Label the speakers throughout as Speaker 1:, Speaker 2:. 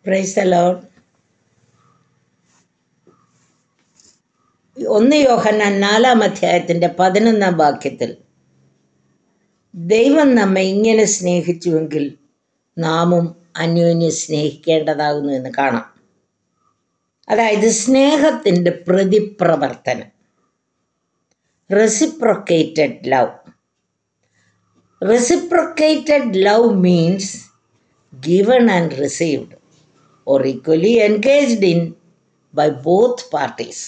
Speaker 1: Price allowed ഒന്ന് യോഹന്നാൻ നാലാം അധ്യായത്തിൻ്റെ പതിനൊന്നാം വാക്യത്തിൽ ദൈവം നമ്മെ ഇങ്ങനെ സ്നേഹിച്ചുവെങ്കിൽ നാമും അന്യോന്യം സ്നേഹിക്കേണ്ടതാകുന്നു എന്ന് കാണാം അതായത് സ്നേഹത്തിൻ്റെ പ്രതിപ്രവർത്തനം reciprocated love reciprocated love means given and received or equally engaged in by both parties.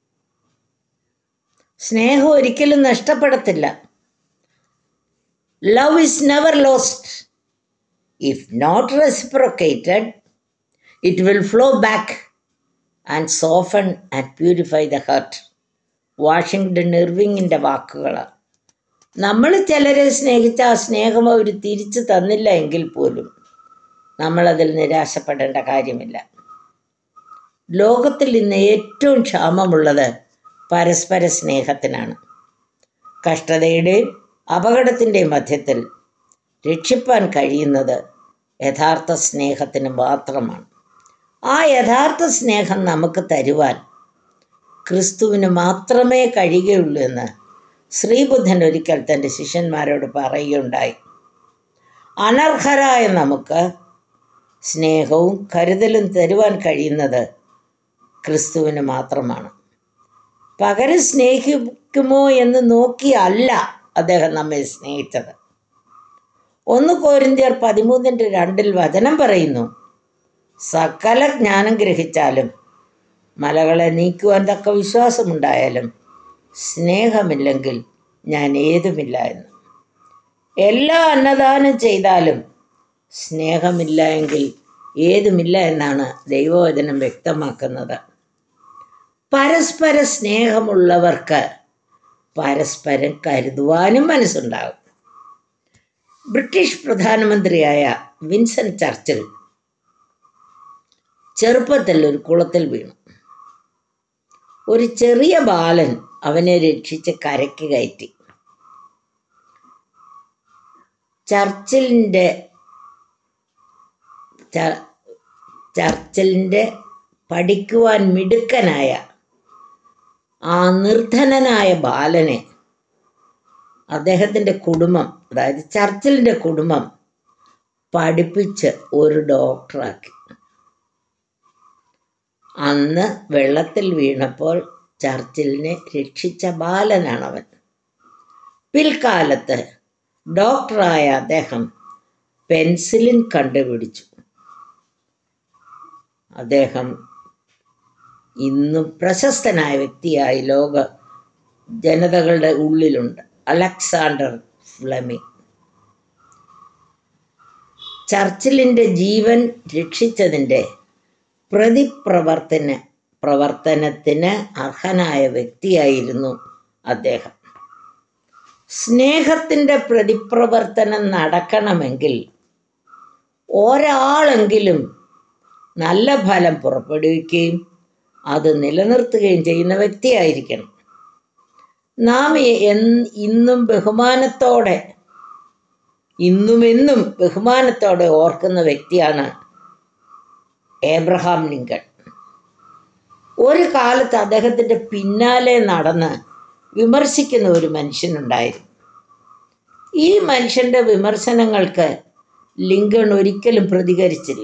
Speaker 1: സ്നേഹം ഒരിക്കലും നഷ്ടപ്പെടത്തില്ല love is never lost if not reciprocated it will flow back and soften and purify the heart Washington ഇർവിങ്ങിൻ്റെ വാക്കുകളാണ് നമ്മൾ ചിലരെ സ്നേഹിച്ച ആ സ്നേഹം അവർ തിരിച്ചു തന്നില്ല എങ്കിൽ പോലും നമ്മളതിൽ നിരാശപ്പെടേണ്ട കാര്യമില്ല ലോകത്തിൽ ഇന്ന് ഏറ്റവും ക്ഷാമമുള്ളത് പരസ്പര സ്നേഹത്തിനാണ് കഷ്ടതയുടെയും അപകടത്തിൻ്റെയും മധ്യത്തിൽ രക്ഷിപ്പാൻ കഴിയുന്നത് യഥാർത്ഥ സ്നേഹത്തിന് മാത്രമാണ് ആ യഥാർത്ഥ സ്നേഹം നമുക്ക് തരുവാൻ ക്രിസ്തുവിന് മാത്രമേ കഴിയുകയുള്ളൂ എന്ന് ശ്രീബുദ്ധൻ ഒരിക്കൽ തൻ്റെ ശിഷ്യന്മാരോട് പറയുകയുണ്ടായി അനർഹരായ നമുക്ക് സ്നേഹവും കരുതലും തരുവാൻ കഴിയുന്നത് ക്രിസ്തുവിന് മാത്രമാണ് പകരം സ്നേഹിക്കുമോ എന്ന് നോക്കിയല്ല അദ്ദേഹം നമ്മെ സ്നേഹിച്ചത് ഒന്ന് കോരിന്ത്യർ പതിമൂന്നിൻ്റെ രണ്ടിൽ വചനം പറയുന്നു സകല ജ്ഞാനം ഗ്രഹിച്ചാലും മലകളെ നീക്കുവാൻ തക്ക വിശ്വാസമുണ്ടായാലും സ്നേഹമില്ലെങ്കിൽ ഞാൻ ഏതുമില്ല എന്ന് എല്ലാ അന്നദാനം ചെയ്താലും സ്നേഹമില്ല എങ്കിൽ ഏതുമില്ല എന്നാണ് ദൈവവചനം വ്യക്തമാക്കുന്നത് പരസ്പര സ്നേഹമുള്ളവർക്ക് പരസ്പരം കരുതുവാനും മനസ്സുണ്ടാകും ബ്രിട്ടീഷ് പ്രധാനമന്ത്രിയായ വിൻസൻ ചർച്ചിൽ ചെറുപ്പത്തിൽ ഒരു കുളത്തിൽ വീണു ഒരു ചെറിയ ബാലൻ അവനെ രക്ഷിച്ച് കരയ്ക്ക് കയറ്റി ചർച്ചിലിൻ്റെ ചർച്ചിലിൻ്റെ പഠിക്കുവാൻ മിടുക്കനായ ആ നിർധനനായ ബാലനെ അദ്ദേഹത്തിൻ്റെ കുടുംബം അതായത് ചർച്ചിലിൻ്റെ കുടുംബം പഠിപ്പിച്ച് ഒരു ഡോക്ടറാക്കി അന്ന് വെള്ളത്തിൽ വീണപ്പോൾ ചർച്ചിലിനെ രക്ഷിച്ച ബാലനാണവൻ പിൽക്കാലത്ത് ഡോക്ടറായ അദ്ദേഹം പെൻസിലിൻ കണ്ടുപിടിച്ചു അദ്ദേഹം ഇന്നും പ്രശസ്തനായ വ്യക്തിയായി ലോക ജനതകളുടെ ഉള്ളിലുണ്ട് അലക്സാണ്ടർ ഫ്ലെമിംഗ് ചർച്ചിലിൻ്റെ ജീവൻ രക്ഷിച്ചതിൻ്റെ പ്രതിപ്രവർത്തന പ്രവർത്തനത്തിന് അർഹനായ വ്യക്തിയായിരുന്നു അദ്ദേഹം സ്നേഹത്തിൻ്റെ പ്രതിപ്രവർത്തനം നടക്കണമെങ്കിൽ ഒരാളെങ്കിലും നല്ല ഫലം പുറപ്പെടുവിക്കുകയും അത് നിലനിർത്തുകയും ചെയ്യുന്ന വ്യക്തിയായിരിക്കണം നാം ഇന്നും ബഹുമാനത്തോടെ ഇന്നും എന്നും ബഹുമാനത്തോടെ ഓർക്കുന്ന വ്യക്തിയാണ് ഏബ്രഹാം ലിങ്കൺ ഒരു കാലത്ത് അദ്ദേഹത്തിൻ്റെ പിന്നാലെ നടന്ന് വിമർശിക്കുന്ന ഒരു മനുഷ്യനുണ്ടായിരുന്നു ഈ മനുഷ്യൻ്റെ വിമർശനങ്ങൾക്ക് ലിങ്കൺ ഒരിക്കലും പ്രതികരിച്ചില്ല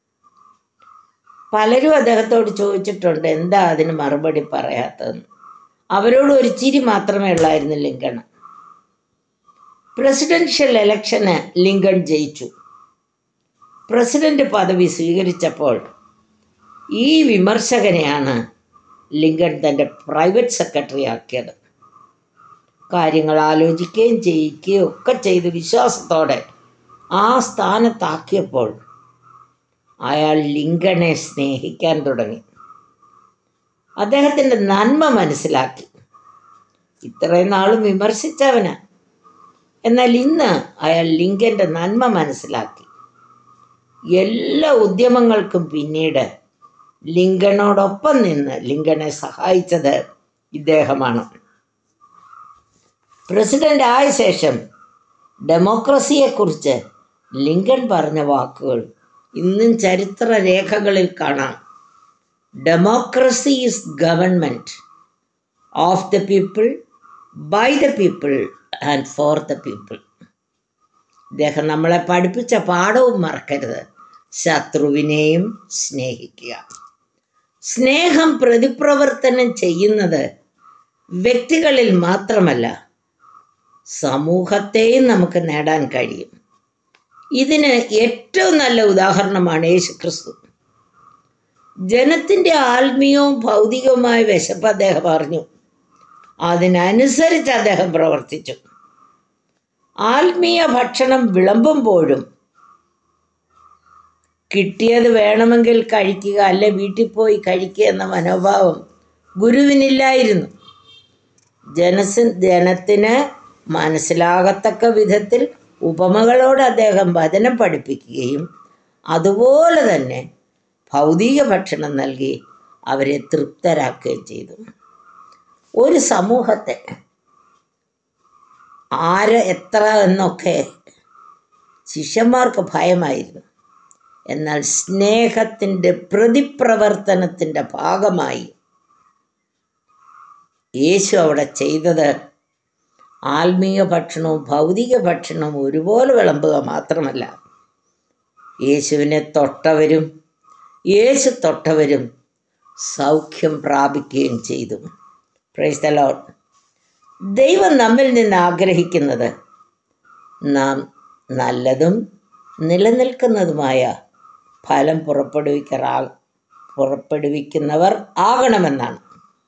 Speaker 1: പലരും അദ്ദേഹത്തോട് ചോദിച്ചിട്ടുണ്ട് എന്താ അതിന് മറുപടി പറയാത്തതെന്ന് അവരോട് ഒരു ചിരി മാത്രമേ ഉള്ളായിരുന്നു ലിങ്കൺ പ്രസിഡൻഷ്യൽ ഇലക്ഷന് ലിങ്കൺ ജയിച്ചു പ്രസിഡന്റ് പദവി സ്വീകരിച്ചപ്പോൾ ഈ വിമർശകനെയാണ് ലിങ്കൺ തൻ്റെ പ്രൈവറ്റ് സെക്രട്ടറി ആക്കിയത് കാര്യങ്ങൾ ആലോചിക്കുകയും ചെയ്യിക്കുകയും ഒക്കെ ചെയ്ത് വിശ്വാസത്തോടെ ആ സ്ഥാനത്താക്കിയപ്പോൾ അയാൾ ലിങ്കണെ സ്നേഹിക്കാൻ തുടങ്ങി അദ്ദേഹത്തിൻ്റെ നന്മ മനസ്സിലാക്കി ഇത്രയും നാളും വിമർശിച്ചവന് എന്നാൽ ഇന്ന് അയാൾ ലിങ്കൻ്റെ നന്മ മനസ്സിലാക്കി എല്ലാ ഉദ്യമങ്ങൾക്കും പിന്നീട് ലിങ്കണോടൊപ്പം നിന്ന് ലിങ്കണെ സഹായിച്ചത് ഇദ്ദേഹമാണ് പ്രസിഡന്റ് ആയ ശേഷം ഡെമോക്രസിയെക്കുറിച്ച് ലിങ്കൺ പറഞ്ഞ വാക്കുകൾ ഇന്നും ചരിത്ര രേഖകളിൽ കാണാം democracy is government of the people by the people and for the people ഇദ്ദേഹം നമ്മളെ പഠിപ്പിച്ച പാഠവും മറക്കരുത് ശത്രുവിനെയും സ്നേഹിക്കുക സ്നേഹം പ്രതിപ്രവർത്തനം ചെയ്യുന്നത് വ്യക്തികളിൽ മാത്രമല്ല സമൂഹത്തെയും നമുക്ക് നേടാൻ കഴിയും ഇതിന് ഏറ്റവും നല്ല ഉദാഹരണമാണ് യേശു ക്രിസ്തു ജനത്തിൻ്റെ ആത്മീയവും ഭൗതികവുമായ വിശപ്പ് അദ്ദേഹം പറഞ്ഞു അതിനനുസരിച്ച് അദ്ദേഹം പ്രവർത്തിച്ചു ആത്മീയ ഭക്ഷണം വിളമ്പുമ്പോഴും കിട്ടിയത് വേണമെങ്കിൽ കഴിക്കുക അല്ലെ വീട്ടിൽ പോയി കഴിക്കുക എന്ന മനോഭാവം ഗുരുവിനില്ലായിരുന്നു ജനസ് ജനത്തിന് മനസ്സിലാകത്തക്ക വിധത്തിൽ ഉപമകളോട് അദ്ദേഹം വചനം പഠിപ്പിക്കുകയും അതുപോലെ തന്നെ ഭൗതിക ഭക്ഷണം നൽകി അവരെ തൃപ്തരാക്കുകയും ചെയ്തു ഒരു സമൂഹത്തെ ആര് എത്ര എന്നൊക്കെ ശിഷ്യന്മാർക്ക് ഭയമായിരുന്നു എന്നാൽ സ്നേഹത്തിൻ്റെ പ്രതിപ്രവർത്തനത്തിൻ്റെ ഭാഗമായി യേശു അവിടെ ചെയ്തത് ആത്മീയ ഭക്ഷണവും ഭൗതിക ഭക്ഷണവും ഒരുപോലെ വിളമ്പുക മാത്രമല്ല യേശുവിനെ തൊട്ടവരും യേശു തൊട്ടവരും സൗഖ്യം പ്രാപിക്കുകയും ചെയ്തു പ്രൈസ് ദ ലോഡ് ദൈവം നമ്മിൽ നിന്ന് ആഗ്രഹിക്കുന്നത് നാം നല്ലതും നിലനിൽക്കുന്നതുമായ ഫലം പുറപ്പെടുവിക്കറാ പുറപ്പെടുവിക്കുന്നവർ ആകണമെന്നാണ്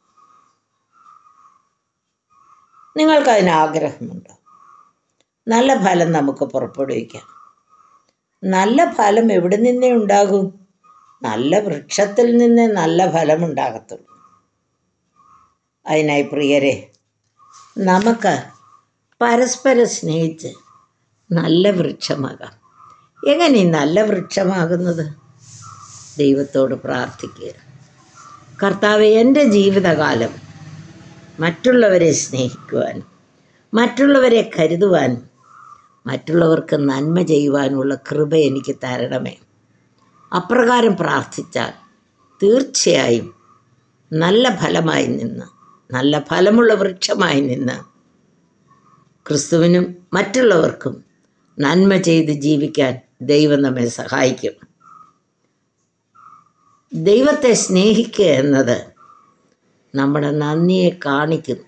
Speaker 1: നിങ്ങൾക്കതിന് ആഗ്രഹമുണ്ടോ നല്ല ഫലം നമുക്ക് പുറപ്പെടുവിക്കാം നല്ല ഫലം എവിടെ നിന്നേ ഉണ്ടാകും നല്ല വൃക്ഷത്തിൽ നിന്ന് നല്ല ഫലം ഉണ്ടാകത്തുള്ളൂ അതിനായി പ്രിയരെ നമുക്ക് പരസ്പരം സ്നേഹിച്ച് നല്ല വൃക്ഷമാകാം എങ്ങനെ ഈ നല്ല വൃക്ഷമാകുന്നത് ദൈവത്തോട് പ്രാർത്ഥിക്കുക കർത്താവ് എൻ്റെ ജീവിതകാലം മറ്റുള്ളവരെ സ്നേഹിക്കുവാനും മറ്റുള്ളവരെ കരുതുവാനും മറ്റുള്ളവർക്ക് നന്മ ചെയ്യുവാനുള്ള കൃപ എനിക്ക് തരണമേ അപ്രകാരം പ്രാർത്ഥിച്ചാൽ തീർച്ചയായും നല്ല ഫലമായി നിന്ന് നല്ല ഫലമുള്ള വൃക്ഷമായി നിന്ന് ക്രിസ്തുവിനും മറ്റുള്ളവർക്കും നന്മ ചെയ്ത് ജീവിക്കാൻ ദൈവം നമ്മെ സഹായിക്കും ദൈവത്തെ സ്നേഹിക്കുക എന്നത് നമ്മുടെ നന്ദിയെ കാണിക്കുന്നു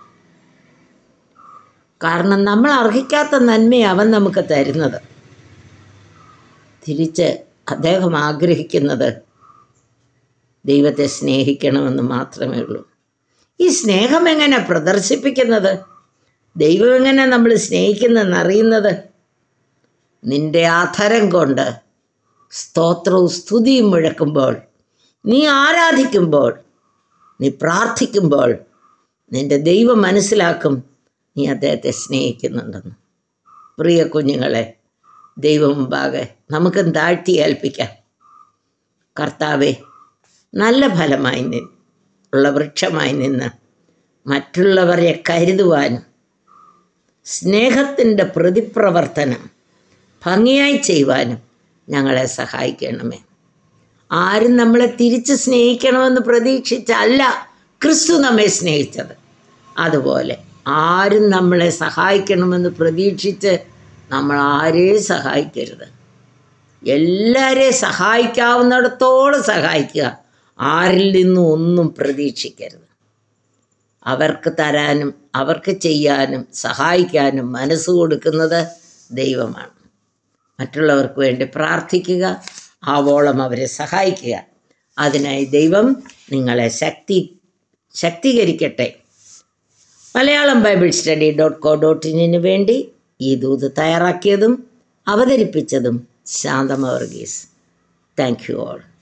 Speaker 1: കാരണം നമ്മൾ അർഹിക്കാത്ത നന്മയെ അവൻ നമുക്ക് തരുന്നത് തിരിച്ച് അദ്ദേഹം ആഗ്രഹിക്കുന്നത് ദൈവത്തെ സ്നേഹിക്കണമെന്ന് മാത്രമേ ഉള്ളൂ ഈ സ്നേഹം എങ്ങനെ പ്രദർശിപ്പിക്കുന്നത് ദൈവം എങ്ങനെ നമ്മൾ സ്നേഹിക്കുന്നതെന്ന് അറിയുന്നത് നിന്റെ ആധരം കൊണ്ട് സ്തോത്രവും സ്തുതിയും മുഴക്കുമ്പോൾ നീ ആരാധിക്കുമ്പോൾ നീ പ്രാർത്ഥിക്കുമ്പോൾ നിന്റെ ദൈവം മനസ്സിലാക്കും നീ അദ്ദേഹത്തെ സ്നേഹിക്കുന്നുണ്ടെന്ന് പ്രിയ കുഞ്ഞുങ്ങളെ ദൈവം മുമ്പാകെ നമുക്കും താഴ്ത്തി ഏൽപ്പിക്കാം കർത്താവെ നല്ല ഫലമായി നിന്ന് ഉള്ള വൃക്ഷമായി നിന്ന് മറ്റുള്ളവരെ കരുതുവാനും സ്നേഹത്തിൻ്റെ പ്രതിപ്രവർത്തനം ഭംഗിയായി ചെയ്യുവാനും ഞങ്ങളെ സഹായിക്കണമേ ആരും നമ്മളെ തിരിച്ച് സ്നേഹിക്കണമെന്ന് പ്രതീക്ഷിച്ചല്ല ക്രിസ്തു നമ്മെ സ്നേഹിച്ചത് അതുപോലെ ആരും നമ്മളെ സഹായിക്കണമെന്ന് പ്രതീക്ഷിച്ച് നമ്മൾ ആരെയും സഹായിക്കരുത് എല്ലാവരെയും സഹായിക്കാവുന്നിടത്തോളം സഹായിക്കുക ആരിൽ നിന്നും ഒന്നും പ്രതീക്ഷിക്കരുത് അവർക്ക് തരാനും അവർക്ക് ചെയ്യാനും സഹായിക്കാനും മനസ്സ് കൊടുക്കുന്നത് ദൈവമാണ് മറ്റുള്ളവർക്ക് വേണ്ടി പ്രാർത്ഥിക്കുക ആവോളം അവരെ സഹായിക്കുക അതിനായി ദൈവം നിങ്ങളെ ശക്തി ശക്തീകരിക്കട്ടെ Malayalam Bible study dot co dot ഇന്നിന് വേണ്ടി ഈ ദൂത് തയ്യാറാക്കിയതും അവതരിപ്പിച്ചതും Shanthama Varghese thank you all